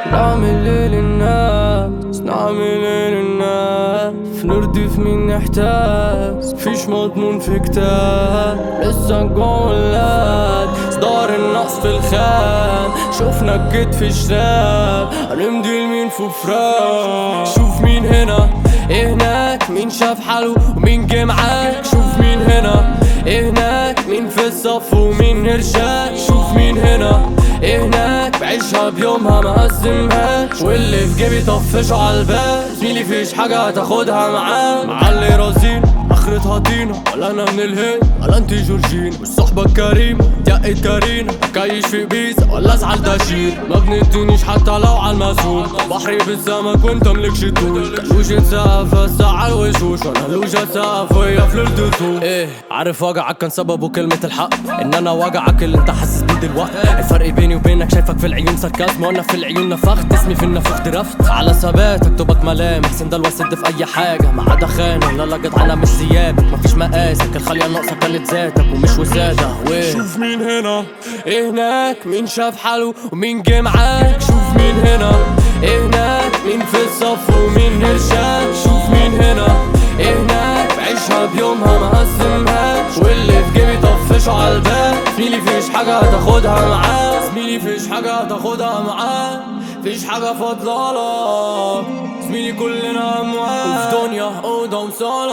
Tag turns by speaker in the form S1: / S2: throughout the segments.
S1: نعمل ايه للناس نعمل ايه للناس نرضي في مين نحتاج فيش مضمون في كتاب لسه جوه ولاد صدار النقص في الخام شوفنا الجد في شراب هنمضي لمين في فراق شوف مين هنا ايه هناك مين شاف حاله ومين جه معاك شوف مين هنا ايه هناك مين في الصف ومين هرشاك شوف مين هنا ايه هناك بعيشها بيومها ما قسمهاش واللي في جيبي طفشه عالباب زميلي فيش حاجة هتاخدها معاه مع اللي رازين اخرتها طينة ولا انا من الهند ولا انتي جورجين مش صحبة الكريمة دقت كارينا كايش في بيزا ولا ازعل دشير ما بندينيش حتى لو على المسؤول بحري بالسمك وانت ملكش طول كلوشة سقف بس على الوشوش وانا لوجة سقف وهي في الدوتو ايه عارف وجعك كان سببه كلمة الحق ان انا وجعك اللي انت حاسس بيه دلوقتي الفرق بيني وبينك شايفك في العيون ساركازم وانا في العيون نفخت اسمي في النافوخ درفت على ثبات اكتبك ملامح سندال واسد في اي حاجة ما عدا خانة لا لا جدعانة مش ثيابك مفيش مقاسك الخالية الناقصة كانت ذاتك ومش وسادة ويه شوف مين هنا ايه هناك مين شاف حاله ومين جه معاك شوف مين هنا ايه هناك مين في الصف ومين هرشاك شوف مين هنا ايه هناك بعيشها بيومها ما قسمهاش واللي في جيبي طفشه عالباب زميلي فيش حاجة هتاخدها معاه زميلي فيش حاجة هتاخدها معاه فيش حاجة فاضلالك زميلي كلنا اموات وفي دنيا اوضة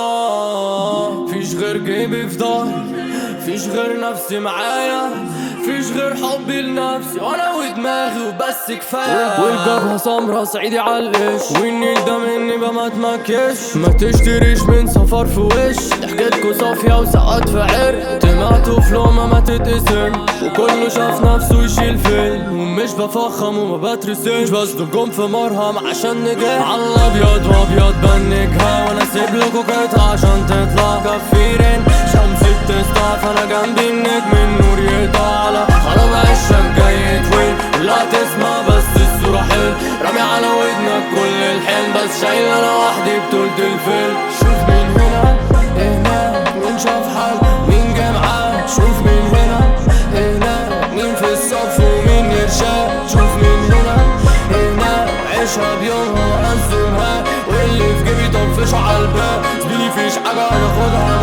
S1: وصالة فيش غير جيبي في ضهري فيش غير نفسي معايا فيش غير حبي لنفسي وانا ودماغي وبس كفايه والجبهه سمرة صعيدي عالقش والنيل ده مني بقى ما تمكش ما تشتريش من سفر في وش ضحكتكوا صافية وسقط في عرق طمعتوا في لقمة ما تتقسم وكله شاف نفسه يشيل فيلم ومش بفخم وما بترسمش بصدقهم في مرهم عشان نجح على الابيض وابيض بنجها وانا اسيب لكوا قطعة عشان تطلع كفيرين شمس بتسطع فانا جنبي النجم النور يقطع على خراب عشك جاي طويل لا تسمع بس الصورة حلو رامي على ودنك كل الحلم بس شايل انا وحدي بطولة الفيلم شوف مين هنا إيه هناك مين شاف حال مين جه معاه شوف مين هنا إيه هناك مين في الصف ومين يرشاك شوف مين هنا إيه هناك عيشها بيومها وقسمها واللي في جيبي طفشه عالباب زميلي فيش حاجة هياخدها